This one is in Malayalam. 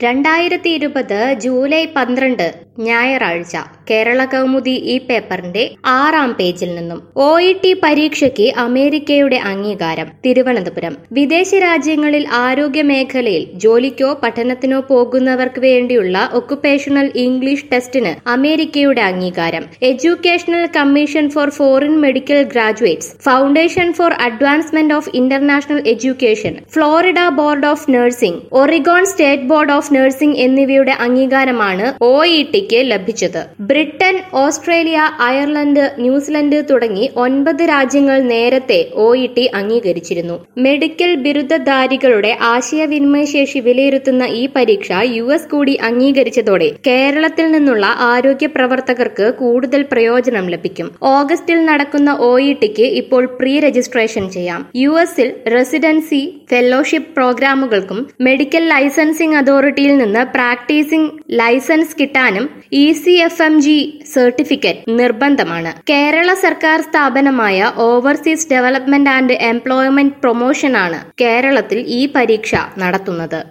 രണ്ടായിരത്തി ഇരുപത് ജൂലൈ പന്ത്രണ്ട് ഞായറാഴ്ച കേരള കൗമുദി ഈ പേപ്പറിന്റെ ആറാം പേജിൽ നിന്നും ഒ ഇ ടി പരീക്ഷയ്ക്ക് അമേരിക്കയുടെ അംഗീകാരം തിരുവനന്തപുരം വിദേശ രാജ്യങ്ങളിൽ ആരോഗ്യ മേഖലയിൽ ജോലിക്കോ പഠനത്തിനോ പോകുന്നവർക്ക് വേണ്ടിയുള്ള ഒക്കുപേഷണൽ ഇംഗ്ലീഷ് ടെസ്റ്റിന് അമേരിക്കയുടെ അംഗീകാരം educational commission for foreign medical graduates foundation for advancement of international education Florida board of nursing Oregon state board of nursing എന്നിവയുടെ അംഗീകാരമാണ് ഒ ഇ ടിക്ക് ലഭിച്ചത് ബ്രിട്ടൻ ഓസ്ട്രേലിയ അയർലൻഡ് ന്യൂസിലൻഡ് തുടങ്ങി ഒൻപത് രാജ്യങ്ങൾ നേരത്തെ ഒ ഇ ടി അംഗീകരിച്ചിരുന്നു മെഡിക്കൽ ബിരുദധാരികളുടെ ആശയവിനിമയ ശേഷി വിലയിരുത്തുന്ന ഈ പരീക്ഷ യു എസ് കൂടി അംഗീകരിച്ചതോടെ കേരളത്തിൽ നിന്നുള്ള ആരോഗ്യ പ്രവർത്തകർക്ക് കൂടുതൽ പ്രയോജനം ലഭിക്കും ഓഗസ്റ്റിൽ നടക്കുന്ന ഒ ഇ ടിക്ക് ഇപ്പോൾ പ്രീ രജിസ്ട്രേഷൻ ചെയ്യാം യു എസിൽ റെസിഡൻസി ഫെലോഷിപ്പ് പ്രോഗ്രാമുകൾക്കും മെഡിക്കൽ ലൈസൻസിംഗ് അതോറിറ്റിയിൽ നിന്ന് പ്രാക്ടീസിംഗ് ലൈസൻസ് കിട്ടാനും E C F M G certificate നിർബന്ധമാണ് കേരള സർക്കാർ സ്ഥാപനമായ ഓവർസീസ് ഡെവലപ്മെന്റ് ആൻഡ് എംപ്ലോയ്മെന്റ് പ്രൊമോഷനാണ് കേരളത്തിൽ ഈ പരീക്ഷ നടത്തുന്നത്